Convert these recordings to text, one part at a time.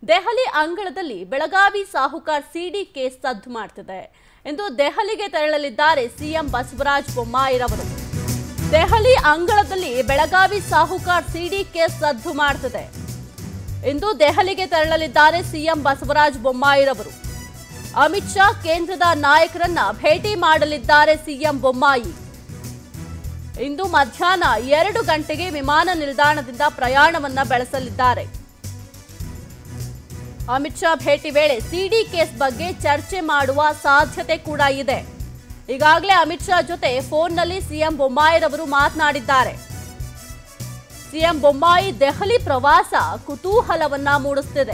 ದೆಹಲಿ ಅಂಗಳದಲ್ಲಿ Belagavi Sahukar CD case ಸದ್ದು ಮಾಡ್ತಿದೆ ಇಂದು ದೆಹಲಿಗೆ ತೆರಳಲಿದ್ದಾರೆ ಸಿಎಂ ಬಸವರಾಜ ಬೊಮ್ಮಾಯಿರವರು ದೆಹಲಿ ಅಂಗಳದಲ್ಲಿ ಬೆಳಗಾವಿ ಸಾಹುಕಾರ್ ಸಿಡಿ ಕೇಸ್ ಸದ್ದು ಮಾಡ್ತಿದೆ ಇಂದು ದೆಹಲಿಗೆ ತೆರಳಲಿದ್ದಾರೆ ಸಿಎಂ ಬಸವರಾಜ ಬೊಮ್ಮಾಯಿರವರು ಅಮಿತ್ ಶಾ ಕೇಂದ್ರದ ನಾಯಕರನ್ನ ಭೇಟಿ ಮಾಡಲಿದ್ದಾರೆ ಸಿಎಂ ಬೊಮ್ಮಾಯಿ ಇಂದು ಮಧ್ಯಾಹ್ನ ಎರಡು ಗಂಟೆಗೆ ವಿಮಾನ ನಿಲ್ದಾಣದಿಂದ ಪ್ರಯಾಣವನ್ನ ಬೆಳೆಸಲಿದ್ದಾರೆ ಅಮಿತ್ ಶಾ ಭೇಟಿ ವೇಳೆ ಸಿಡಿ ಕೇಸ್ ಬಗ್ಗೆ ಚರ್ಚೆ ಮಾಡುವ ಸಾಧ್ಯತೆ ಕೂಡ ಇದೆ ಈಗಾಗಲೇ ಅಮಿತ್ ಶಾ ಜೊತೆ ಫೋನ್ನಲ್ಲಿ ಸಿಎಂ ಬೊಮ್ಮಾಯಿರವರು ಮಾತನಾಡಿದ್ದಾರೆ ಸಿಎಂ ಬೊಮ್ಮಾಯಿ ದೆಹಲಿ ಪ್ರವಾಸ ಕುತೂಹಲವನ್ನ ಮೂಡಿಸುತ್ತಿದೆ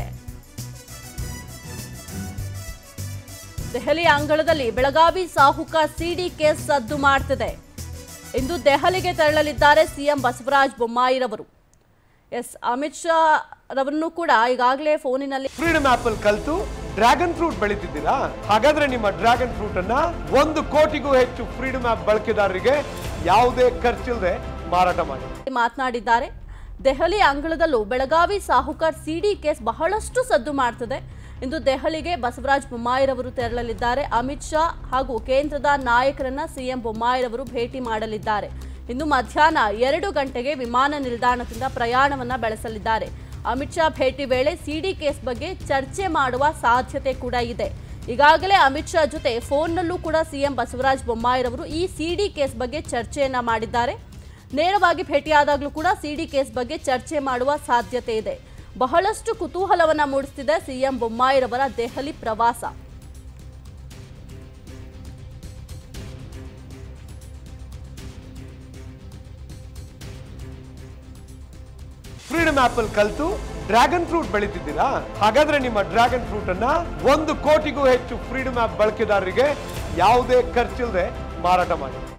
ದೆಹಲಿ ಅಂಗಳದಲ್ಲಿ ಬೆಳಗಾವಿ ಸಾಹುಕಾರ್ ಸಿಡಿ ಕೇಸ್ ಸದ್ದು ಮಾಡ್ತಿದೆ ಇಂದು ದೆಹಲಿಗೆ ತೆರಳಲಿದ್ದಾರೆ ಸಿಎಂ ಬಸವರಾಜ ಬೊಮ್ಮಾಯಿರವರು ಎಸ್ ಅಮಿತ್ ಶಾ ರವರನ್ನು ಕೂಡ ಈಗಾಗಲೇ ಫೋನಿನಲ್ಲಿ ಫ್ರೀಡಮ್ ಆಪ್ ಅಲ್ಲಿ ಕಲ್ತು ಡ್ರ್ಯಾಗನ್ ಫ್ರೂಟ್ ಬೆಳೀತಿದ್ದೀರಾ ಹಾಗಾದ್ರೆ ನಿಮ್ಮ ಡ್ರ್ಯಾಗನ್ ಫ್ರೂಟ್ ಅನ್ನ ಒಂದು ಕೋಟಿಗೂ ಹೆಚ್ಚು ಫ್ರೀಡಮ್ ಆಪ್ ಬಳಕೆದಾರರಿಗೆ ಯಾವುದೇ ಖರ್ಚಿಲ್ಲದೆ ಮಾರಾಟ ಮಾಡಿ ಮಾತನಾಡಿದ್ದಾರೆ ದೆಹಲಿ ಅಂಗಳದಲ್ಲೂ ಬೆಳಗಾವಿ ಸಾಹುಕಾರ್ ಸಿಡಿ ಕೇಸ್ ಬಹಳಷ್ಟು ಸದ್ದು ಮಾಡ್ತಿದೆ ಇಂದು ದೆಹಲಿಗೆ ಬಸವರಾಜ ಬೊಮ್ಮಾಯಿರವರು ತೆರಳಲಿದ್ದಾರೆ ಅಮಿತ್ ಶಾ ಹಾಗೂ ಕೇಂದ್ರದ ನಾಯಕರನ್ನ ಸಿಎಂ ಬೊಮ್ಮಾಯಿರವರು ಭೇಟಿ ಮಾಡಲಿದ್ದಾರೆ ಇಂದು ಮಧ್ಯಾಹ್ನ ಎರಡು ಗಂಟೆಗೆ ವಿಮಾನ ನಿಲ್ದಾಣದಿಂದ ಪ್ರಯಾಣವನ್ನ ಬೆಳೆಸಲಿದ್ದಾರೆ ಅಮಿತ್ ಶಾ ಭೇಟಿ ವೇಳೆ ಸಿಡಿ ಕೇಸ್ ಬಗ್ಗೆ ಚರ್ಚೆ ಮಾಡುವ ಸಾಧ್ಯತೆ ಕೂಡ ಇದೆ ಈಗಾಗಲೇ ಅಮಿತ್ ಶಾ ಜೊತೆ ಫೋನ್ನಲ್ಲೂ ಕೂಡ ಸಿಎಂ ಬಸವರಾಜ ಬೊಮ್ಮಾಯಿರವರು ಈ ಸಿಡಿ ಕೇಸ್ ಬಗ್ಗೆ ಚರ್ಚೆಯನ್ನ ಮಾಡಿದ್ದಾರೆ ನೇರವಾಗಿ ಭೇಟಿಯಾದಾಗಲೂ ಕೂಡ ಸಿಡಿ ಕೇಸ್ ಬಗ್ಗೆ ಚರ್ಚೆ ಮಾಡುವ ಸಾಧ್ಯತೆ ಇದೆ ಬಹಳಷ್ಟು ಕುತೂಹಲವನ್ನ ಮೂಡಿಸುತ್ತಿದೆ ಸಿಎಂ ಬೊಮ್ಮಾಯಿರವರ ದೆಹಲಿ ಪ್ರವಾಸ ಫ್ರೀಡಮ್ ಆಪ್ ಅಲ್ಲಿ ಕಲ್ತು ಡ್ರ್ಯಾಗನ್ ಫ್ರೂಟ್ ಬೆಳೀತಿದ್ದೀರಾ ಹಾಗಾದ್ರೆ ನಿಮ್ಮ ಡ್ರ್ಯಾಗನ್ ಫ್ರೂಟ್ ಅನ್ನ ಒಂದು ಕೋಟಿಗೂ ಹೆಚ್ಚು ಫ್ರೀಡಮ್ ಆಪ್ ಬಳಕೆದಾರರಿಗೆ ಯಾವುದೇ ಖರ್ಚಿಲ್ಲದೆ ಮಾರಾಟ ಮಾಡಿ